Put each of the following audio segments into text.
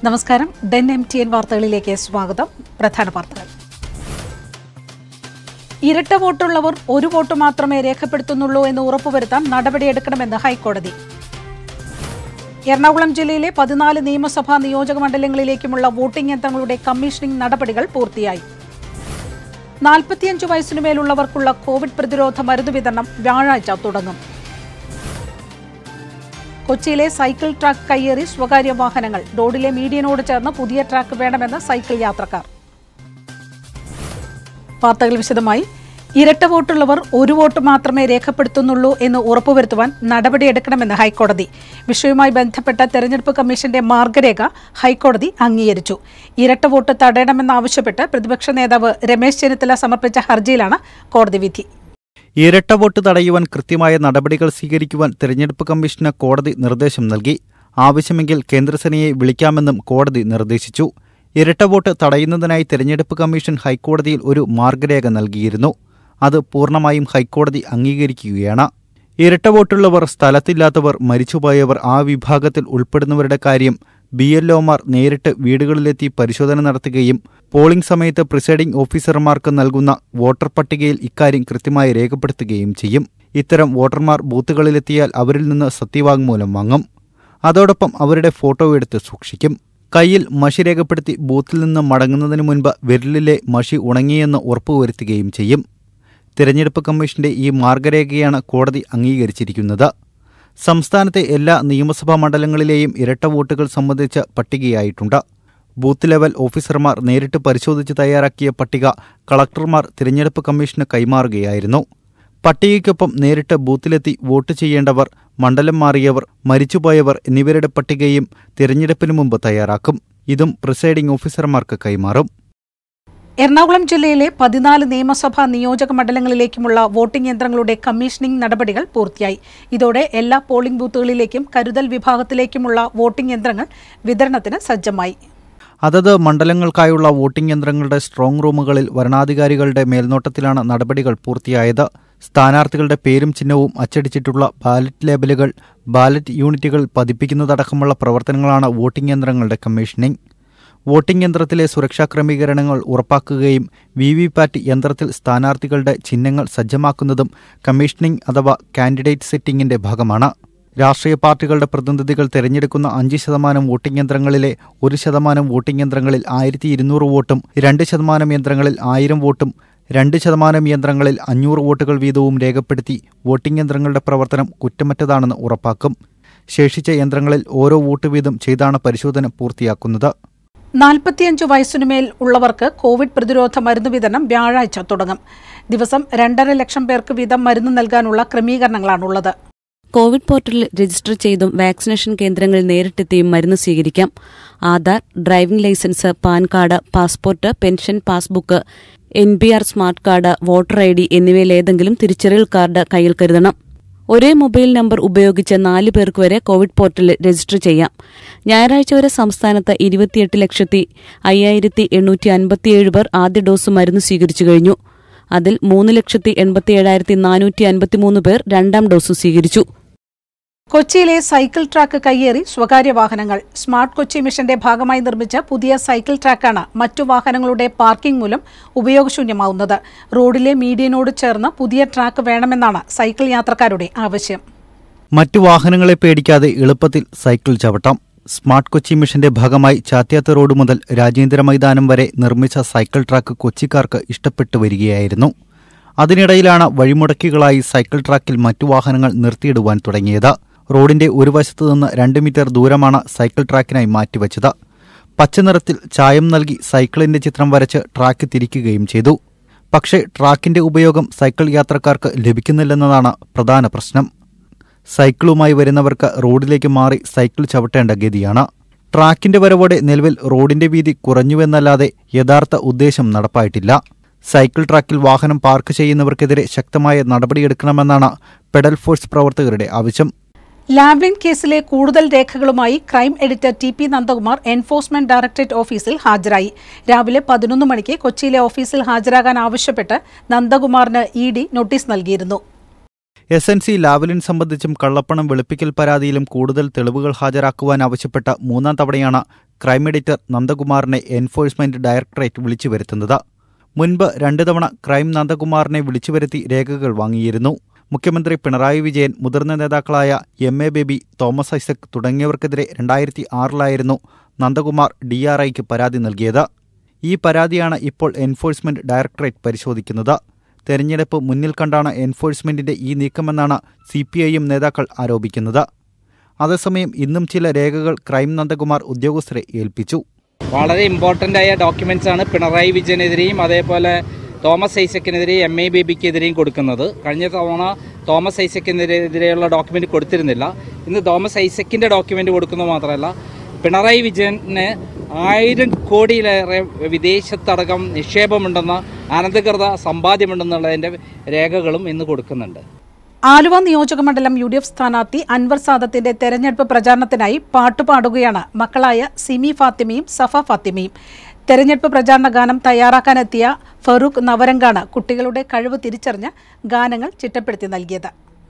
നമസ്കാരം Den M T N വാർത്തകളിലേക്ക് സ്വാഗതം പ്രധാന വാർത്തകൾ ഇരട്ട വോട്ടുള്ളവർ ഒരു വോട്ട് മാത്രമേ രേഖപ്പെടുത്തുന്നുള്ളൂ എന്ന് ഉറപ്പുവരുത്താൻ നടപടിയെടുക്കണമെന്ന് ഹൈക്കോടതി എറണാകുളം ജില്ലയിലെ പതിനാല് നിയമസഭാ നിയോജക മണ്ഡലങ്ങളിലേക്കുമുള്ള വോട്ടിംഗ് യന്ത്രങ്ങളുടെ കമ്മീഷനിംഗ് നടപടികൾ പൂർത്തിയായി നാൽപ്പത്തിയഞ്ച് വയസ്സിനുമേലുള്ളവർക്കുള്ള കോവിഡ് പ്രതിരോധ മരുന്ന് വിതരണം വ്യാഴാഴ്ച തുടങ്ങും കൊച്ചിയിലെ സൈക്കിൾ ട്രാക്ക് കയ്യേറി സ്വകാര്യ വാഹനങ്ങൾ റോഡിലെ മീഡിയനോട് ചേർന്ന് പുതിയ ട്രാക്ക് വേണമെന്ന് സൈക്കിൾ യാത്രക്കാർ വാർത്തകൾ വിശദമായി ഇരട്ട വോട്ടുള്ളവർ ഒരു വോട്ട് മാത്രമേ രേഖപ്പെടുത്തുന്നുള്ളൂ എന്ന് ഉറപ്പുവരുത്തുവാൻ നടപടിയെടുക്കണമെന്ന് ഹൈക്കോടതി വിഷയവുമായി ബന്ധപ്പെട്ട തെരഞ്ഞെടുപ്പ് കമ്മീഷന്റെ മാർഗരേഖ ഹൈക്കോടതി അംഗീകരിച്ചു ഇരട്ട വോട്ട് തടയണമെന്നാവശ്യപ്പെട്ട് പ്രതിപക്ഷ നേതാവ് രമേശ് ചെന്നിത്തല സമർപ്പിച്ച ഹർജിയിലാണ് കോടതി വിധി ഇരട്ട വോട്ട് തടയുവാൻ കൃത്യമായ നടപടികൾ സ്വീകരിക്കുവാൻ തെരഞ്ഞെടുപ്പ് കമ്മീഷന് കോടതി നിർദ്ദേശം നൽകി ആവശ്യമെങ്കിൽ കേന്ദ്രസേനയെ വിളിക്കാമെന്നും കോടതി നിർദ്ദേശിച്ചു ഇരട്ട വോട്ട് തടയുന്നതിനായി തെരഞ്ഞെടുപ്പ് കമ്മീഷൻ ഹൈക്കോടതിയിൽ ഒരു മാർഗരേഖ നൽകിയിരുന്നു അത് പൂർണ്ണമായും ഹൈക്കോടതി അംഗീകരിക്കുകയാണ് ഇരട്ട വോട്ടുള്ളവർ സ്ഥലത്തില്ലാത്തവർ മരിച്ചുപോയവർ ആ വിഭാഗത്തിൽ ഉൾപ്പെടുന്നവരുടെ കാര്യം ബി എൽ ഒമാർ നേരിട്ട് വീടുകളിലെത്തി പരിശോധന നടത്തുകയും പോളിംഗ് സമയത്ത് പ്രിസൈഡിംഗ് ഓഫീസർമാർക്ക് നൽകുന്ന വോട്ടർ പട്ടികയിൽ ഇക്കാര്യം കൃത്യമായി രേഖപ്പെടുത്തുകയും ചെയ്യും ഇത്തരം വോട്ടർമാർ ബൂത്തുകളിലെത്തിയാൽ അവരിൽ നിന്ന് സത്യവാങ്മൂലം വാങ്ങും അതോടൊപ്പം അവരുടെ ഫോട്ടോ എടുത്ത് സൂക്ഷിക്കും കയ്യിൽ മഷി രേഖപ്പെടുത്തി ബൂത്തിൽ നിന്ന് മടങ്ങുന്നതിന് മുൻപ് വിരലിലെ മഷി ഉണങ്ങിയെന്ന് ഉറപ്പുവരുത്തുകയും ചെയ്യും തിരഞ്ഞെടുപ്പ് കമ്മീഷന്റെ ഈ മാർഗരേഖയാണ് കോടതി അംഗീകരിച്ചിരിക്കുന്നത് സംസ്ഥാനത്തെ എല്ലാ നിയമസഭാ മണ്ഡലങ്ങളിലെയും ഇരട്ട വോട്ടുകൾ സംബന്ധിച്ച പട്ടികയായിട്ടുണ്ട് ബൂത്ത് ലെവൽ ഓഫീസർമാർ നേരിട്ട് പരിശോധിച്ച് തയ്യാറാക്കിയ പട്ടിക കളക്ടർമാർ തിരഞ്ഞെടുപ്പ് കമ്മീഷന് കൈമാറുകയായിരുന്നു പട്ടികയ്ക്കൊപ്പം നേരിട്ട് ബൂത്തിലെത്തി വോട്ട് ചെയ്യേണ്ടവർ മണ്ഡലം മാറിയവർ മരിച്ചുപോയവർ എന്നിവരുടെ പട്ടികയും തിരഞ്ഞെടുപ്പിന് മുമ്പ് തയ്യാറാക്കും ഇതും പ്രിസൈഡിംഗ് ഓഫീസർമാർക്ക് കൈമാറും എറണാകുളം ജില്ലയിലെ പതിനാല് നിയമസഭാ നിയോജക മണ്ഡലങ്ങളിലേക്കുമുള്ള വോട്ടിംഗ് യന്ത്രങ്ങളുടെ കമ്മീഷനിംഗ് നടപടികൾ പൂർത്തിയായി ഇതോടെ എല്ലാ പോളിംഗ് ബൂത്തുകളിലേക്കും കരുതൽ വിഭാഗത്തിലേക്കുമുള്ള വോട്ടിംഗ് യന്ത്രങ്ങൾ വിതരണത്തിന് സജ്ജമായി അതത് മണ്ഡലങ്ങൾക്കായുള്ള വോട്ടിംഗ് യന്ത്രങ്ങളുടെ സ്ട്രോങ് റൂമുകളിൽ വരണാധികാരികളുടെ മേൽനോട്ടത്തിലാണ് നടപടികൾ പൂർത്തിയായത് സ്ഥാനാർത്ഥികളുടെ പേരും ചിഹ്നവും അച്ചടിച്ചിട്ടുള്ള ബാലറ്റ് ലേബലുകൾ ബാലറ്റ് യൂണിറ്റുകൾ പതിപ്പിക്കുന്നതടക്കമുള്ള പ്രവർത്തനങ്ങളാണ് വോട്ടിംഗ് യന്ത്രങ്ങളുടെ കമ്മീഷനിംഗ് വോട്ടിംഗ് യന്ത്രത്തിലെ സുരക്ഷാ ക്രമീകരണങ്ങൾ ഉറപ്പാക്കുകയും വി വി പാറ്റ് യന്ത്രത്തിൽ സ്ഥാനാർത്ഥികളുടെ ചിഹ്നങ്ങൾ സജ്ജമാക്കുന്നതും കമ്മീഷനിംഗ് അഥവാ കാൻഡിഡേറ്റ് സെറ്റിംഗിന്റെ ഭാഗമാണ് രാഷ്ട്രീയ പാർട്ടികളുടെ പ്രതിനിധികൾ തിരഞ്ഞെടുക്കുന്ന അഞ്ച് ശതമാനം വോട്ടിംഗ് യന്ത്രങ്ങളിലെ ഒരു ശതമാനം വോട്ടിംഗ് യന്ത്രങ്ങളിൽ ആയിരത്തി ഇരുന്നൂറ് വോട്ടും രണ്ട് ശതമാനം യന്ത്രങ്ങളിൽ ആയിരം വോട്ടും രണ്ട് ശതമാനം യന്ത്രങ്ങളിൽ അഞ്ഞൂറ് വോട്ടുകൾ വീതവും രേഖപ്പെടുത്തി വോട്ടിംഗ് യന്ത്രങ്ങളുടെ പ്രവർത്തനം കുറ്റമറ്റതാണെന്ന് ഉറപ്പാക്കും ശേഷിച്ച യന്ത്രങ്ങളിൽ ഓരോ വോട്ട് വീതം ചെയ്താണ് പരിശോധന പൂർത്തിയാക്കുന്നത് നാൽപ്പത്തിയഞ്ച് വയസ്സിനുമേൽ ഉള്ളവർക്ക് കോവിഡ് പ്രതിരോധ മരുന്ന് വിതരണം വ്യാഴാഴ്ച തുടങ്ങും ദിവസം രണ്ടര ലക്ഷം പേർക്ക് വീതം മരുന്ന് നൽകാനുള്ള ക്രമീകരണങ്ങളാണുള്ളത് കോവിഡ് പോർട്ടലിൽ രജിസ്റ്റർ ചെയ്തും വാക്സിനേഷൻ കേന്ദ്രങ്ങളിൽ നേരിട്ടെത്തിയും മരുന്ന് സ്വീകരിക്കാം Aadhaar driving licence PAN card passport pension passbook N P R smart card voter I D എന്നിവയിലേതെങ്കിലും തിരിച്ചറിയൽ കാർഡ് കയ്യിൽ കരുതണം ഒരേ മൊബൈൽ നമ്പർ ഉപയോഗിച്ച് നാല് പേർക്ക് വരെ കോവിഡ് പോർട്ടലിൽ രജിസ്റ്റർ ചെയ്യാം ഞായറാഴ്ച വരെ സംസ്ഥാനത്ത് ഇരുപത്തിയെട്ട് ലക്ഷത്തി അയ്യായിരത്തി എണ്ണൂറ്റി അൻപത്തിയേഴ് പേർ ആദ്യ ഡോസ് മരുന്ന് സ്വീകരിച്ചു കഴിഞ്ഞു അതിൽ മൂന്ന് ലക്ഷത്തി എൺപത്തിയേഴായിരത്തി നാനൂറ്റി അൻപത്തിമൂന്ന് പേർ രണ്ടാം ഡോസ് സ്വീകരിച്ചു കൊച്ചിയിലെ സൈക്കിൾ ട്രാക്ക് കയ്യേറി സ്വകാര്യ വാഹനങ്ങൾ സ്മാർട്ട് കൊച്ചി മിഷന്റെ ഭാഗമായി നിർമ്മിച്ച പുതിയ സൈക്കിൾ ട്രാക്കാണ് മറ്റു വാഹനങ്ങളുടെ പാർക്കിംഗ് മൂലം ഉപയോഗശൂന്യമാവുന്നത് റോഡിലെ മീഡിയനോട് ചേർന്ന് പുതിയ ട്രാക്ക് വേണമെന്നാണ് സൈക്കിൾ യാത്രക്കാരുടെ ആവശ്യം മറ്റു വാഹനങ്ങളെ പേടിക്കാതെ എളുപ്പത്തിൽ സൈക്കിൾ ചവിട്ടാം സ്മാർട്ട് കൊച്ചി മിഷന്റെ ഭാഗമായി ചാത്യാത്ത് റോഡ് മുതൽ രാജേന്ദ്ര മൈതാനം വരെ നിർമ്മിച്ച സൈക്കിൾ ട്രാക്ക് കൊച്ചിക്കാർക്ക് ഇഷ്ടപ്പെട്ടു വരികയായിരുന്നു അതിനിടയിലാണ് വഴിമുടക്കികളായി സൈക്കിൾ ട്രാക്കിൽ മറ്റു വാഹനങ്ങൾ നിർത്തിയിടുവാൻ തുടങ്ങിയത് റോഡിന്റെ ഒരു വശത്തു നിന്ന് രണ്ട് മീറ്റർ ദൂരമാണ് സൈക്കിൾ ട്രാക്കിനായി മാറ്റിവച്ചത് പച്ചനിറത്തിൽ ചായം നൽകി സൈക്കിളിന്റെ ചിത്രം വരച്ച് ട്രാക്ക് തിരിക്കുകയും ചെയ്തു പക്ഷേ ട്രാക്കിന്റെ ഉപയോഗം സൈക്കിൾ യാത്രക്കാർക്ക് ലഭിക്കുന്നില്ലെന്നതാണ് പ്രധാന പ്രശ്നം സൈക്കിളുമായി വരുന്നവർക്ക് റോഡിലേക്ക് മാറി സൈക്കിൾ ചവിട്ടേണ്ട ഗതിയാണ് ട്രാക്കിന്റെ വരവോടെ നിലവിൽ റോഡിന്റെ വീതി കുറഞ്ഞുവെന്നല്ലാതെ യഥാർത്ഥ ഉദ്ദേശം നടപ്പായിട്ടില്ല സൈക്കിൾ ട്രാക്കിൽ വാഹനം പാർക്ക് ചെയ്യുന്നവർക്കെതിരെ ശക്തമായ നടപടിയെടുക്കണമെന്നാണ് പെഡൽ ഫോഴ്സ് പ്രവർത്തകരുടെ ആവശ്യം ലാവ്ലിൻ കേസിലെ കൂടുതൽ രേഖകളുമായി crime editor T P Nandakumar enforcement directorate ഓഫീസിൽ ഹാജരായി രാവിലെ പതിനൊന്ന് മണിക്ക് കൊച്ചിയിലെ ഓഫീസിൽ ഹാജരാകാൻ ആവശ്യപ്പെട്ട് നന്ദകുമാറിന് ഇ ഡി നോട്ടീസ് നൽകിയിരുന്നു എസ് എൻ സി ലാവലിൻ സംബന്ധിച്ചും കള്ളപ്പണം വെളുപ്പിക്കൽ പരാതിയിലും കൂടുതൽ തെളിവുകൾ ഹാജരാക്കുവാൻ ആവശ്യപ്പെട്ട മൂന്നാം തവണയാണ് ക്രൈം എഡിറ്റർ നന്ദകുമാറിനെ എൻഫോഴ്സ്മെന്റ് ഡയറക്ടറേറ്റ് വിളിച്ചു വരുത്തുന്നത് മുൻപ് രണ്ട് തവണ ക്രൈം നന്ദകുമാറിനെ വിളിച്ചുവരുത്തി രേഖകൾ വാങ്ങിയിരുന്നു മുഖ്യമന്ത്രി പിണറായി വിജയൻ മുതിർന്ന നേതാക്കളായ എം എ ബേബി തോമസ് ഐസക് തുടങ്ങിയവർക്കെതിരെ രണ്ടായിരത്തി ആറിലായിരുന്നു നന്ദകുമാർ ഡി ആർ ഐക്ക് പരാതി നൽകിയത് ഈ പരാതിയാണ് ഇപ്പോൾ എൻഫോഴ്സ്മെന്റ് ഡയറക്ടറേറ്റ് പരിശോധിക്കുന്നത് തെരഞ്ഞെടുപ്പ് മുന്നിൽ കണ്ടാണ് എൻഫോഴ്സ്മെന്റിന്റെ ഈ നീക്കമെന്നാണ് സി പി ഐ എം നേതാക്കൾ ആരോപിക്കുന്നത് അതേസമയം ഇന്നും ചില രേഖകൾ ക്രൈം നന്ദകുമാർ ഉദ്യോഗസ്ഥരെ ഏൽപ്പിച്ചു വളരെ ഇമ്പോർട്ടൻ്റ് ആയ ഡോക്യുമെൻ്റ്സ് ആണ് പിണറായി വിജയനെതിരെയും അതേപോലെ തോമസ് ഐസക്കിനെതിരെയും എം എ ബേബിക്കെതിരെയും കൊടുക്കുന്നത് കഴിഞ്ഞ തവണ തോമസ് ഐസക്കിനെതിരെയുള്ള ഡോക്യുമെൻ്റ് കൊടുത്തിരുന്നില്ല ഇന്ന് തോമസ് ഐസക്കിൻ്റെ ഡോക്യുമെൻ്റ് കൊടുക്കുന്നത് മാത്രമല്ല പിണറായി വിജയന് ആയിരം കോടിയിലേറെ വിദേശത്തടക്കം നിക്ഷേപമുണ്ടെന്ന അനധികൃത സമ്പാദ്യമുണ്ടെന്നുള്ളതിൻ്റെ രേഖകളും ഇന്ന് കൊടുക്കുന്നുണ്ട് ആലുവ നിയോജകമണ്ഡലം യു ഡി എഫ് സ്ഥാനാർത്ഥി അൻവർ സാദത്തിന്റെ തെരഞ്ഞെടുപ്പ് പ്രചാരണത്തിനായി പാട്ടുപാടുകയാണ് മക്കളായ സിമി ഫാത്തിമയും സഫ ഫാത്തിമയും തെരഞ്ഞെടുപ്പ് പ്രചാരണ ഗാനം തയ്യാറാക്കാനെത്തിയ ഫറൂഖ് നവരങ്കാണ് കുട്ടികളുടെ കഴിവ് തിരിച്ചറിഞ്ഞ് ഗാനങ്ങൾ ചിട്ടപ്പെടുത്തി നൽകിയത്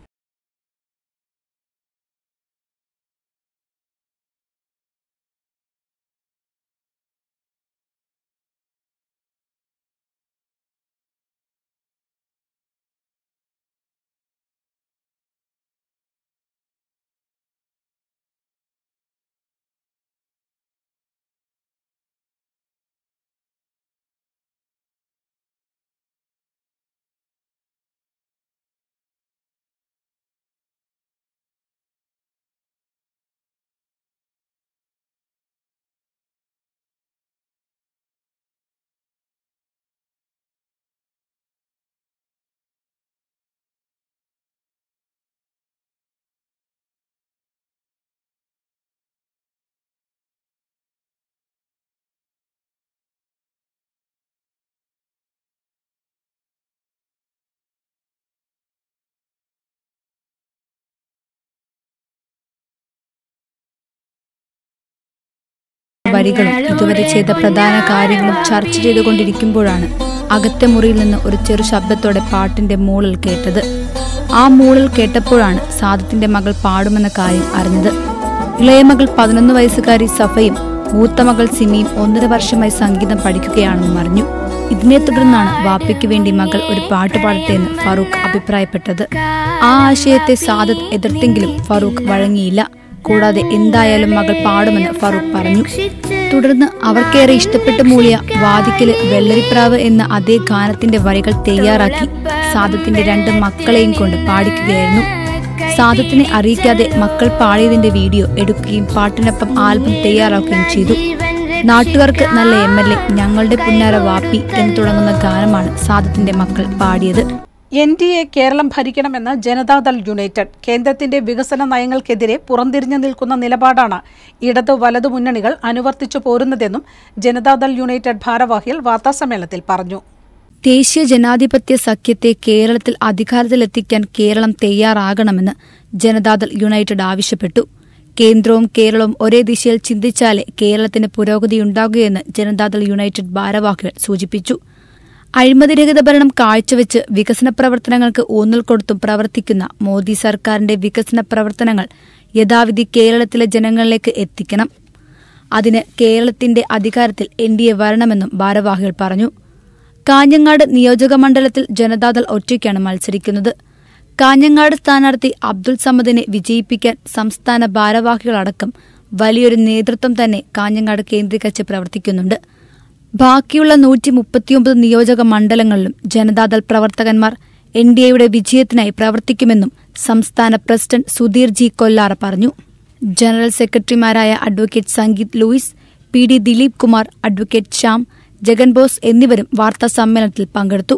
വരികളും ഇതുവരെ ചെയ്ത പ്രധാന കാര്യങ്ങളും ചർച്ച ചെയ്തുകൊണ്ടിരിക്കുമ്പോഴാണ് അകത്തെ മുറിയിൽ നിന്ന് ഒരു ചെറു ശബ്ദത്തോടെ പാട്ടിന്റെ മൂളൽ കേട്ടത് ആ മൂളൽ കേട്ടപ്പോഴാണ് സാദത്തിന്റെ മകൾ പാടുമെന്ന കാര്യം അറിഞ്ഞത് ഇളയമകൾ പതിനൊന്ന് വയസ്സുകാരി സഫയും മൂത്ത മകൾ സിമിയും ഒന്നര വർഷമായി സംഗീതം പഠിക്കുകയാണെന്നും അറിഞ്ഞു ഇതിനെ തുടർന്നാണ് വാപ്പയ്ക്ക് വേണ്ടി മകൾ ഒരു പാട്ട് പാടട്ടെ എന്ന് ഫറൂഖ് അഭിപ്രായപ്പെട്ടത് ആ ആശയത്തെ സാദത്ത് എതിർത്തെങ്കിലും ഫറൂഖ് വഴങ്ങിയില്ല കൂടാതെ എന്തായാലും മകൾ പാടുമെന്ന് ഫറൂഖ് പറഞ്ഞു തുടർന്ന് അവർക്കേറെ ഇഷ്ടപ്പെട്ടു മൂളിയ വാദിക്കല് വെള്ളരിപ്രാവ് എന്ന അതേ ഗാനത്തിന്റെ വരികൾ തയ്യാറാക്കി സാദത്തിന്റെ രണ്ട് മക്കളെയും കൊണ്ട് പാടിക്കുകയായിരുന്നു സാദത്തിനെ അറിയിക്കാതെ മക്കൾ പാടിയതിന്റെ വീഡിയോ എടുക്കുകയും പാട്ടിനൊപ്പം ആൽബം തയ്യാറാക്കുകയും ചെയ്തു നാട്ടുകാർക്ക് നല്ല എം എൽ എ ഞങ്ങളുടെ പുന്നാര വാപ്പി എന്ന് തുടങ്ങുന്ന ഗാനമാണ് സാദത്തിന്റെ മക്കൾ പാടിയത് എൻ ഡി എ കേരളം ഭരിക്കണമെന്ന് ജനതാദൾ യുണൈറ്റഡ് കേന്ദ്രത്തിന്റെ വികസന നയങ്ങൾക്കെതിരെ പുറംതിരിഞ്ഞു നിൽക്കുന്ന നിലപാടാണ് ഇടതു വലതു മുന്നണികൾ അനുവർത്തിച്ചു പോരുന്നതെന്നും ജനതാദൾ യുണൈറ്റഡ് ഭാരവാഹികൾ വാർത്താസമ്മേളനത്തിൽ പറഞ്ഞു ദേശീയ ജനാധിപത്യ സഖ്യത്തെ കേരളത്തിൽ അധികാരത്തിലെത്തിക്കാൻ കേരളം തയ്യാറാകണമെന്ന് ജനതാദൾ യുണൈറ്റഡ് ആവശ്യപ്പെട്ടു കേന്ദ്രവും കേരളവും ഒരേ ദിശയിൽ ചിന്തിച്ചാലേ കേരളത്തിന് പുരോഗതിയുണ്ടാകുകയെന്ന് ജനതാദൾ യുണൈറ്റഡ് ഭാരവാഹികൾ സൂചിപ്പിച്ചു അഴിമതിരഹിത ഭരണം കാഴ്ചവെച്ച് വികസന പ്രവർത്തനങ്ങൾക്ക് ഊന്നൽ കൊടുത്തും പ്രവർത്തിക്കുന്ന മോദി സർക്കാരിന്റെ വികസന പ്രവർത്തനങ്ങൾ യഥാവിധി കേരളത്തിലെ ജനങ്ങളിലേക്ക് എത്തിക്കണം അതിന് കേരളത്തിന്റെ അധികാരത്തിൽ എൻ ഡി എ വരണമെന്നും ഭാരവാഹികൾ പറഞ്ഞു കാഞ്ഞങ്ങാട് നിയോജകമണ്ഡലത്തിൽ ജനതാദൾ ഒറ്റയ്ക്കാണ് മത്സരിക്കുന്നത് കാഞ്ഞങ്ങാട് സ്ഥാനാർത്ഥി അബ്ദുൾ സമദിനെ വിജയിപ്പിക്കാൻ സംസ്ഥാന ഭാരവാഹികളടക്കം വലിയൊരു നേതൃത്വം തന്നെ കാഞ്ഞങ്ങാട് കേന്ദ്രീകരിച്ച് പ്രവർത്തിക്കുന്നുണ്ട് ബാക്കിയുള്ള നൂറ്റി മുപ്പത്തിയൊമ്പത് നിയോജക മണ്ഡലങ്ങളിലും ജനതാദൾ പ്രവർത്തകന്മാർ എൻ ഡി എയുടെ വിജയത്തിനായി പ്രവർത്തിക്കുമെന്നും സംസ്ഥാന പ്രസിഡന്റ് സുധീർ ജി കൊല്ലാറ പറഞ്ഞു ജനറൽ സെക്രട്ടറിമാരായ advocate Sangeeth Louis P D Dileep Kumar advocate Shyam Jagan Bose എന്നിവരും വാർത്താ സമ്മേളനത്തിൽ പങ്കെടുത്തു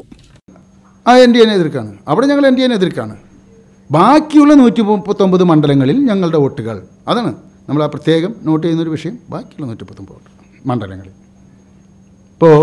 ആ എൻ ഡി എനെ എതിർക്കാണ് അവിടെ ഞങ്ങൾ എൻ ഡി എനെ എതിർക്കാണ് ബാക്കിയുള്ള നൂറ്റി മുപ്പത്തൊമ്പത് മണ്ഡലങ്ങളിൽ ഞങ്ങളുടെ വോട്ടുകൾ അതാണ് നമ്മൾ ആ പ്രത്യേകം നോട്ട് ചെയ്യുന്നൊരു വിഷയം ബാക്കിയുള്ള നൂറ്റി മുപ്പത്തൊമ്പത് വോട്ട് മണ്ഡലങ്ങളിൽ ഇപ്പോൾ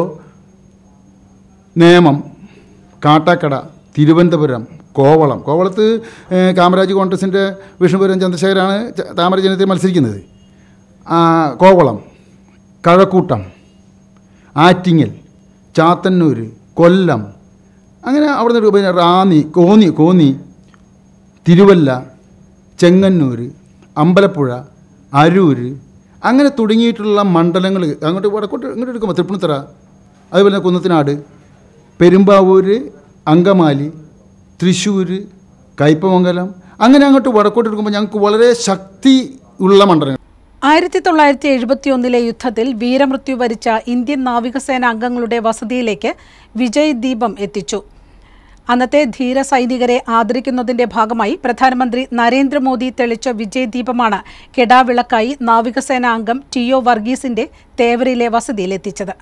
നേമം കാട്ടാക്കട തിരുവനന്തപുരം കോവളം കോവളത്ത് ഏഹ്, കാമരാജ് കോൺഗ്രസിൻ്റെ വിഷ്ണുപുരം ചന്ദ്രശേഖരാണ് ച- താമര ജനത്തിൽ മത്സരിക്കുന്നത് ആ, കോവളം കഴക്കൂട്ടം ആറ്റിങ്ങൽ ചാത്തന്നൂർ കൊല്ലം അങ്ങനെ അവിടെ നിന്ന് പിന്നെ റാന്നി കോന്നി കോന്നി തിരുവല്ല ചെങ്ങന്നൂർ അമ്പലപ്പുഴ അരൂർ അങ്ങനെ തുടങ്ങിയിട്ടുള്ള മണ്ഡലങ്ങൾ അങ്ങോട്ട് വടക്കോട്ട് ഇങ്ങോട്ട് എടുക്കുമ്പോൾ തൃപ്പൂണിത്തറ അതുപോലെ തന്നെ കുന്നത്തിനാട് പെരുമ്പാവൂർ അങ്കമാലി തൃശ്ശൂർ കയ്പമംഗലം അങ്ങനെ അങ്ങോട്ട് വടക്കോട്ട് എടുക്കുമ്പോൾ ഞങ്ങൾക്ക് വളരെ ശക്തി ഉള്ള മണ്ഡലങ്ങൾ ആയിരത്തി തൊള്ളായിരത്തി എഴുപത്തിയൊന്നിലെ യുദ്ധത്തിൽ വീരമൃത്യു വരിച്ച ഇന്ത്യൻ നാവികസേന അംഗങ്ങളുടെ വസതിയിലേക്ക് വിജയ് ദീപം എത്തിച്ചു അന്നത്തെ ധീര സൈനികരെ ആദരിക്കുന്നതിന്റെ ഭാഗമായി പ്രധാനമന്ത്രി നരേന്ദ്രമോദി തെളിച്ച വിജയ് ദീപമാണ് കെടാവിളക്കായി നാവികസേന അംഗം ടി ഒ വർഗീസിന്റെ തേവരിലെ വസതിയിലെത്തിച്ചത്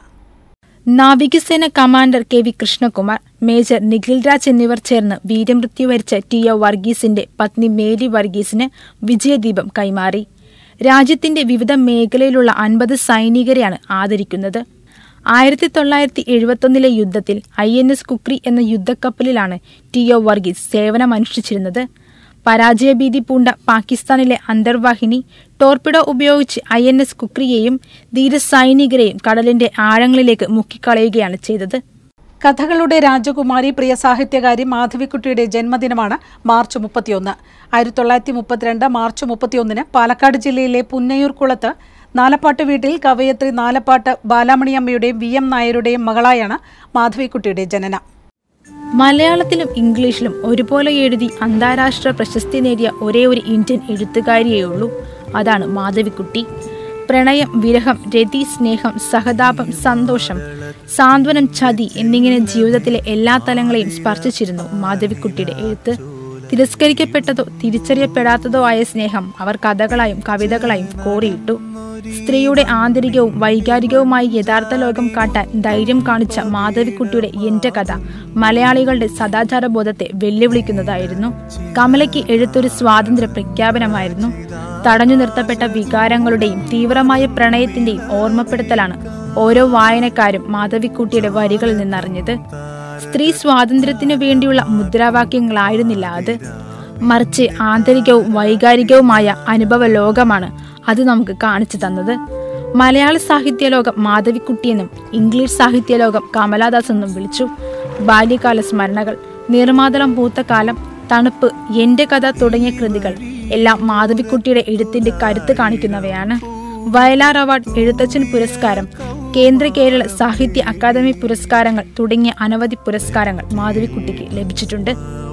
നാവികസേന commander K V Krishnakumar major Nikhil Raj എന്നിവർ ചേർന്ന് വീരമൃത്യു വരിച്ച ടി ഒ വർഗീസിന്റെ പത്നി മേരി വർഗീസിന് വിജയദീപം കൈമാറി രാജ്യത്തിന്റെ വിവിധ മേഖലയിലുള്ള അൻപത് സൈനികരെയാണ് ആദരിക്കുന്നത് ആയിരത്തി തൊള്ളായിരത്തി എഴുപത്തൊന്നിലെ യുദ്ധത്തിൽ ഐ എൻ എസ് കുക്രി എന്ന യുദ്ധക്കപ്പലിലാണ് ടി ഒ വർഗീസ് സേവനമനുഷ്ഠിച്ചിരുന്നത് പരാജയഭീതി പൂണ്ട പാകിസ്ഥാനിലെ അന്തർവാഹിനി ടോർപിഡോ ഉപയോഗിച്ച് ഐ എൻ എസ് കുക്രിയെയും ധീരസൈനികരെയും കടലിന്റെ ആഴങ്ങളിലേക്ക് മുക്കിക്കളയുകയാണ് ചെയ്തത് കഥകളുടെ രാജകുമാരി പ്രിയ സാഹിത്യകാരി മാധവിക്കുട്ടിയുടെ ജന്മദിനമാണ് മാർച്ച് മുപ്പത്തിയൊന്ന് ആയിരത്തി തൊള്ളായിരത്തി മുപ്പത്തിരണ്ട് മാർച്ച് മുപ്പത്തിയൊന്നിന് പാലക്കാട് ജില്ലയിലെ പുന്നയൂർ കുളത്ത് നാലപ്പാട്ട് വീട്ടിൽ കവയത്രി നാലപ്പാട്ട് ബാലാമണിയമ്മയുടെയും വി എം നായരുടെയും മകളായാണ് മാധവിക്കുട്ടിയുടെ ജനനം മലയാളത്തിലും ഇംഗ്ലീഷിലും ഒരുപോലെ എഴുതി അന്താരാഷ്ട്ര പ്രശസ്തി നേടിയ ഒരേ ഒരു ഇന്ത്യൻ എഴുത്തുകാരിയേ ഉള്ളൂ അതാണ് മാധവിക്കുട്ടി പ്രണയം വിരഹം രതി സ്നേഹം സഹതാപം സന്തോഷം സാന്ത്വനം ചതി എന്നിങ്ങനെ ജീവിതത്തിലെ എല്ലാ തലങ്ങളെയും സ്പർശിച്ചിരുന്നു മാധവിക്കുട്ടിയുടെ എഴുത്ത് തിരസ്കരിക്കപ്പെട്ടതോ തിരിച്ചറിയപ്പെടാത്തതോ ആയ സ്നേഹം അവർ കഥകളായും കവിതകളായും കോറിയിട്ടു സ്ത്രീയുടെ ആന്തരികവും വൈകാരികവുമായ യഥാർത്ഥ ലോകം കാട്ടാൻ ധൈര്യം കാണിച്ച മാധവിക്കുട്ടിയുടെ എന്റെ കഥ മലയാളികളുടെ സദാചാര ബോധത്തെ വെല്ലുവിളിക്കുന്നതായിരുന്നു കമലയ്ക്ക് എഴുത്തൊരു സ്വാതന്ത്ര്യ പ്രഖ്യാപനമായിരുന്നു തടഞ്ഞു നിർത്തപ്പെട്ട വികാരങ്ങളുടെയും തീവ്രമായ പ്രണയത്തിന്റെയും ഓർമ്മപ്പെടുത്തലാണ് ഓരോ വായനക്കാരും മാധവിക്കുട്ടിയുടെ വരികളിൽ നിന്നറിഞ്ഞത് സ്ത്രീ സ്വാതന്ത്ര്യത്തിനു വേണ്ടിയുള്ള മുദ്രാവാക്യങ്ങളായിരുന്നില്ല അത് മറിച്ച് ആന്തരികവും വൈകാരികവുമായ അനുഭവ ലോകമാണ് അത് നമുക്ക് കാണിച്ചു തന്നത് മലയാള സാഹിത്യ ലോകം മാധവിക്കുട്ടിയെന്നും ഇംഗ്ലീഷ് സാഹിത്യ ലോകം കമലാദാസ് എന്നും വിളിച്ചു ബാല്യകാല സ്മരണകൾ നിർമാതളം പൂത്ത കാലം തണുപ്പ് എന്റെ കഥ തുടങ്ങിയ കൃതികൾ എല്ലാം മാധവിക്കുട്ടിയുടെ എഴുത്തിന്റെ കരുത്ത് കാണിക്കുന്നവയാണ് വയലാർ അവാർഡ് എഴുത്തച്ഛൻ പുരസ്കാരം കേന്ദ്ര കേരള സാഹിത്യ അക്കാദമി പുരസ്കാരങ്ങൾ തുടങ്ങിയ അനവധി പുരസ്കാരങ്ങൾ മാധവിക്കുട്ടിക്ക് ലഭിച്ചിട്ടുണ്ട്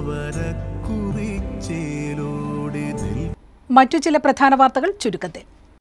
മറ്റു ചില പ്രധാന വാർത്തകൾ ചുരുക്കത്തിൽ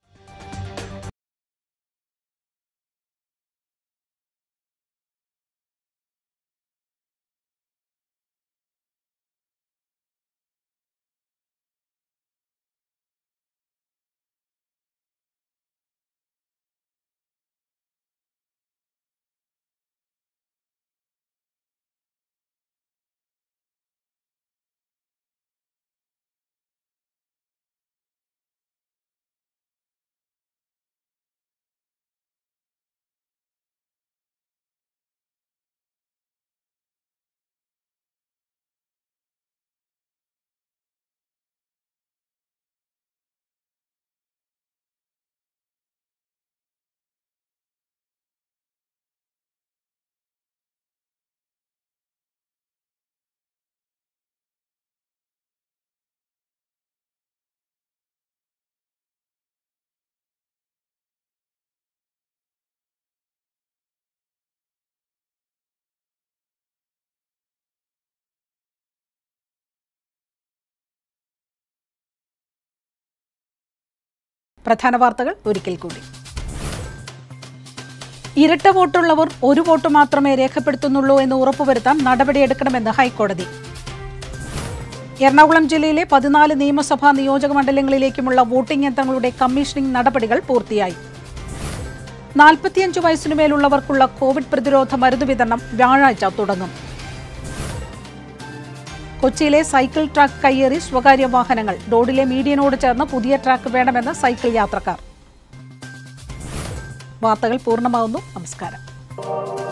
പ്രധാന വാർത്തകൾ ഒരിക്കൽ കൂടി ഇരട്ട വോട്ടുള്ളവർ ഒരു വോട്ട് മാത്രമേ രേഖപ്പെടുത്തുന്നുള്ളൂ എന്ന് ഉറപ്പുവരുത്താൻ നടപടിയെടുക്കണമെന്ന് ഹൈക്കോടതി എറണാകുളം ജില്ലയിലെ പതിനാല് നിയമസഭാ നിയോജക മണ്ഡലങ്ങളിലേക്കുമുള്ള വോട്ടിംഗ് യന്ത്രങ്ങളുടെ കമ്മീഷനിംഗ് നടപടികൾ പൂർത്തിയായി നാൽപ്പത്തിയഞ്ച് വയസ്സിനുമേലുള്ളവർക്കുള്ള കോവിഡ് പ്രതിരോധ മരുന്ന് വിതരണം വ്യാഴാഴ്ച തുടങ്ങും കൊച്ചിയിലെ സൈക്കിൾ ട്രാക്ക് കയ്യേറി സ്വകാര്യ വാഹനങ്ങൾ റോഡിലെ മീഡിയനോട് ചേർന്ന് പുതിയ ട്രാക്ക് വേണമെന്ന് സൈക്കിൾ യാത്രക്കാർ വാർത്തകൾ പൂർണ്ണമാവുന്നു നമസ്കാരം